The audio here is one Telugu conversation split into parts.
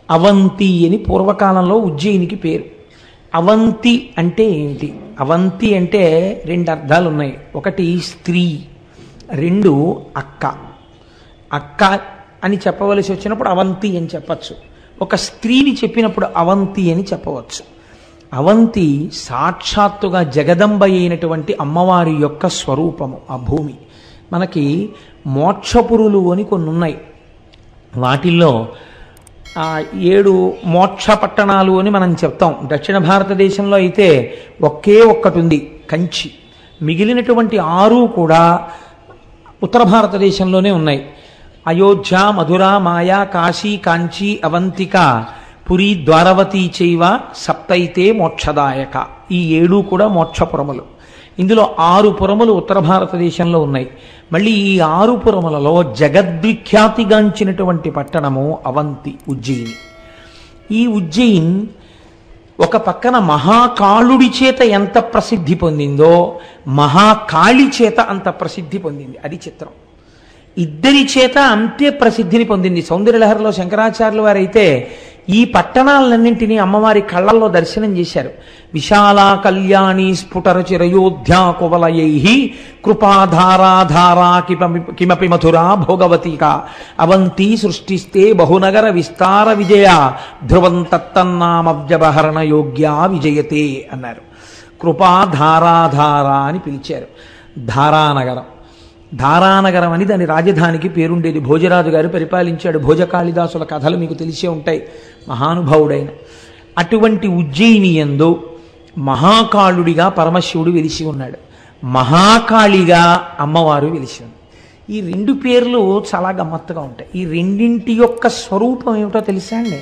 అవంతి అని పూర్వకాలంలో ఉజ్జయినికి పేరు అవంతి అంటే ఏంటి అవంతి అంటే రెండు అర్థాలు ఉన్నాయి ఒకటి స్త్రీ రెండు అక్క అక్క అని చెప్పవలసి వచ్చినప్పుడు అవంతి అని చెప్పచ్చు ఒక స్త్రీని చెప్పినప్పుడు అవంతి అని చెప్పవచ్చు అవంతి సాక్షాత్తుగా జగదంబ అయినటువంటి అమ్మవారి యొక్క స్వరూపము ఆ భూమి మనకి మోక్షపురులు అని కొన్ని ఉన్నాయి వాటిల్లో ఆ ఏడు మోక్ష పట్టణాలు అని మనం చెప్తాం దక్షిణ భారతదేశంలో అయితే ఒకే ఒక్కటి ఉంది కంచి మిగిలినటువంటి ఆరు కూడా ఉత్తర భారతదేశంలోనే ఉన్నాయి అయోధ్య మధుర మాయా కాశీ కాంచీ అవంతిక పురి ద్వారవతి చైవ సప్తైతే మోక్షదాయక ఈ ఏడు కూడా మోక్షపురములు ఇందులో ఆరు పురములు ఉత్తర భారతదేశంలో ఉన్నాయి మళ్ళీ ఈ ఆరు పురములలో జగద్విఖ్యాతిగాంచినటువంటి పట్టణము అవంతి ఉజ్జయిని ఈ ఉజ్జయిన్ ఒక పక్కన మహాకాళుడి చేత ఎంత ప్రసిద్ధి పొందిందో మహాకాళి చేత అంత ప్రసిద్ధి పొందింది అది చిత్రం ఇద్దరి చేత అంతే ప్రసిద్ధిని పొందింది సౌందర్యలహరిలో శంకరాచార్యుల వారైతే ఈ పట్టణాలన్నింటినీ అమ్మవారి కళ్ళల్లో దర్శనం చేశారు విశాల కళ్యాణి స్ఫుటర చిరయోధ్యా కువలయై కృపాధారాధారా కిమపి కిమపి మధురా భోగవతిక అవంతి సృష్టిస్తే బహునగర విస్తార విజయ ధ్రువం తత్తన్నామవ్యవహరణ యోగ్య విజయతే అన్నారు కృపాధారాధార అని పిలిచారు ధారానగరం ధారానగరం అని దాని రాజధానికి పేరుండేది భోజరాజు గారు పరిపాలించాడు భోజకాళిదాసుల కథలు మీకు తెలిసే ఉంటాయి మహానుభావుడైన అటువంటి ఉజ్జయిని ఎందు మహాకాళుడిగా పరమశివుడు వెలిసి ఉన్నాడు మహాకాళిగా అమ్మవారు వెలిసి ఉంది ఈ రెండు పేర్లు చాలా గమ్మత్తుగా ఉంటాయి ఈ రెండింటి యొక్క స్వరూపం ఏమిటో తెలుసా అండి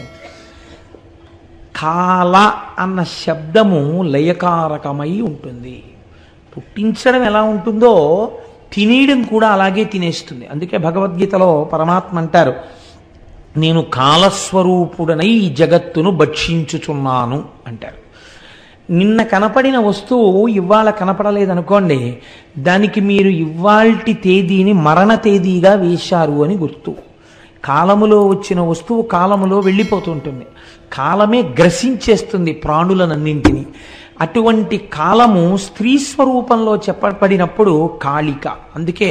కాల అన్న శబ్దము లయకారకమై ఉంటుంది పుట్టించడం ఎలా ఉంటుందో తినేయడం కూడా అలాగే తినేస్తుంది అందుకే భగవద్గీతలో పరమాత్మ అంటారు నేను కాలస్వరూపుడనై ఈ జగత్తును భక్షించుచున్నాను అంటారు నిన్న కనపడిన వస్తువు ఇవాళ కనపడలేదనుకోండి దానికి మీరు ఇవాల్టి తేదీని మరణ తేదీగా వేశారు అని గుర్తు కాలములో వచ్చిన వస్తువు కాలములో వెళ్ళిపోతుంటుంది కాలమే గ్రసించేస్తుంది ప్రాణులనన్నింటినీ అటువంటి కాలము స్త్రీ స్వరూపంలో చెప్పబడినప్పుడు కాళిక అందుకే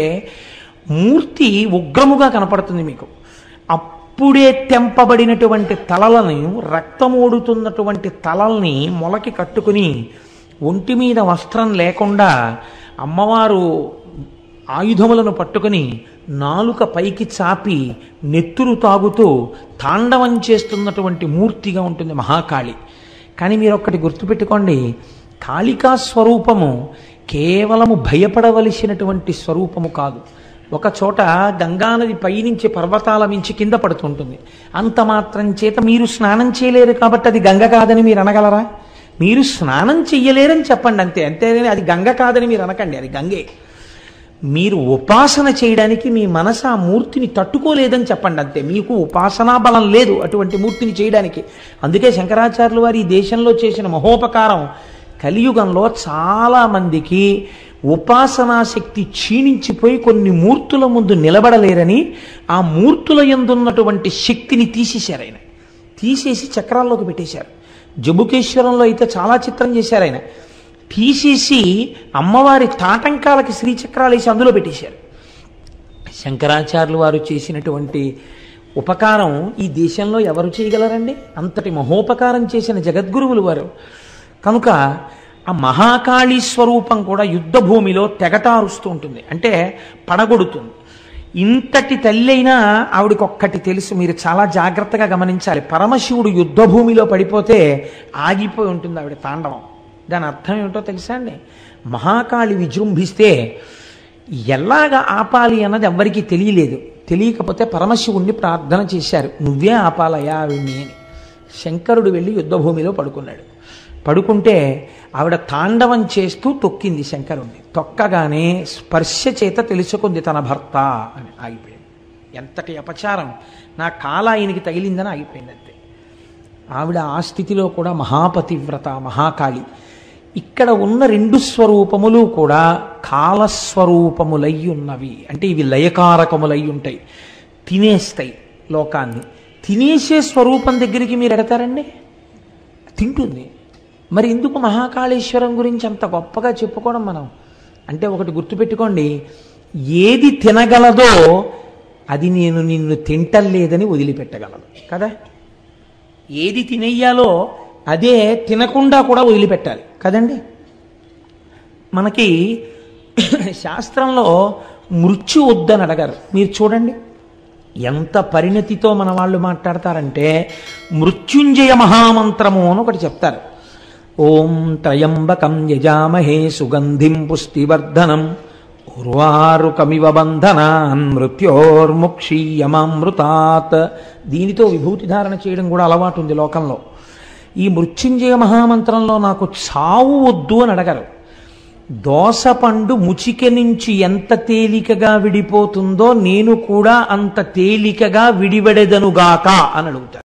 మూర్తి ఉగ్రముగా కనపడుతుంది మీకు అప్పుడే తెంపబడినటువంటి తలలను రక్తమోడుతున్నటువంటి తలల్ని మొలకి కట్టుకుని ఒంటి మీద వస్త్రం లేకుండా అమ్మవారు ఆయుధములను పట్టుకుని నాలుక పైకి చాపి నెత్తురు తాగుతూ తాండవం చేస్తున్నటువంటి మూర్తిగా ఉంటుంది మహాకాళి కానీ మీరు ఒక్కటి గుర్తుపెట్టుకోండి కాళికా స్వరూపము కేవలము భయపడవలసినటువంటి స్వరూపము కాదు ఒక చోట గంగానది పైనుంచి పర్వతాల మించి కింద పడుతుంటుంది అంత మాత్రం చేత మీరు స్నానం చేయలేరు కాబట్టి అది గంగ కాదని మీరు అనగలరా మీరు స్నానం చెయ్యలేరని చెప్పండి అంతే అంతేగాని అది గంగ కాదని మీరు అనకండి అది గంగే మీరు ఉపాసన చేయడానికి మీ మనసు ఆ మూర్తిని తట్టుకోలేదని చెప్పండి అంతే మీకు ఉపాసనా బలం లేదు అటువంటి మూర్తిని చేయడానికి అందుకే శంకరాచార్యులు వారు ఈ దేశంలో చేసిన మహోపకారం కలియుగంలో చాలా మందికి ఉపాసనా శక్తి క్షీణించిపోయి కొన్ని మూర్తుల ముందు నిలబడలేరని ఆ మూర్తుల ఎందున్నటువంటి శక్తిని తీసేశారు ఆయన తీసేసి చక్రాల్లోకి పెట్టేశారు జబుకేశ్వరంలో అయితే చాలా చిత్రం చేశారు ఆయన తీసేసి అమ్మవారి తాటంకాలకి శ్రీచక్రాలు వేసి అందులో పెట్టేశారు శంకరాచార్యులు వారు చేసినటువంటి ఉపకారం ఈ దేశంలో ఎవరు చేయగలరండి అంతటి మహోపకారం చేసిన జగద్గురువులు వారు కనుక ఆ మహాకాళీ స్వరూపం కూడా యుద్ధ భూమిలో తెగటారుస్తూ ఉంటుంది అంటే పడగొడుతుంది ఇంతటి తల్లి అయినా ఆవిడకి ఒక్కటి తెలుసు మీరు చాలా జాగ్రత్తగా గమనించాలి పరమశివుడు యుద్ధ భూమిలో పడిపోతే ఆగిపోయి ఉంటుంది ఆవిడ తాండవం దాని అర్థం ఏమిటో తెలుసా అండి మహాకాళి విజృంభిస్తే ఎలాగ ఆపాలి అన్నది ఎవ్వరికీ తెలియలేదు తెలియకపోతే పరమశివుణ్ణి ప్రార్థన చేశారు నువ్వే ఆపాలయా ఆవిడ్ని అని శంకరుడు వెళ్ళి యుద్ధభూమిలో పడుకున్నాడు పడుకుంటే ఆవిడ తాండవం చేస్తూ తొక్కింది శంకరుణ్ణి తొక్కగానే స్పర్శ చేత తెలుసుకుంది తన భర్త అని ఆగిపోయింది ఎంతటి అపచారం నా కాల ఆయనకి తగిలిందని ఆగిపోయింది అంతే ఆవిడ ఆ స్థితిలో కూడా మహాపతివ్రత మహాకాళి ఇక్కడ ఉన్న రెండు స్వరూపములు కూడా కాలస్వరూపములై ఉన్నవి అంటే ఇవి లయకారకములై ఉంటాయి తినేస్తాయి లోకాన్ని తినేసే స్వరూపం దగ్గరికి మీరు ఎడతారండి తింటుంది మరి ఎందుకు మహాకాళేశ్వరం గురించి అంత గొప్పగా చెప్పుకోవడం మనం అంటే ఒకటి గుర్తుపెట్టుకోండి ఏది తినగలదో అది నేను నిన్ను తింటలేదని వదిలిపెట్టగలను కదా ఏది తినేయాలో అదే తినకుండా కూడా వదిలిపెట్టాలి కదండి మనకి శాస్త్రంలో మృత్యు వద్దని అడగారు మీరు చూడండి ఎంత పరిణతితో మన వాళ్ళు మాట్లాడతారంటే మృత్యుంజయ మహామంత్రము అని ఒకటి చెప్తారు ఓం త్రయంబకం యజామహే సుగంధిం పుష్టివర్ధనం ఉర్వారుకమివ బంధనాన్ మృత్యోర్ముక్షీయమామృతాత్ దీనితో విభూతి ధారణ చేయడం కూడా అలవాటు ఉంది లోకంలో ఈ మృత్యుంజయ మహామంత్రంలో నాకు చావు వద్దు అని అడగరు దోసపండు ముచిక నుంచి ఎంత తేలికగా విడిపోతుందో నేను కూడా అంత తేలికగా విడివడెదనుగాక అని అడుగుతారు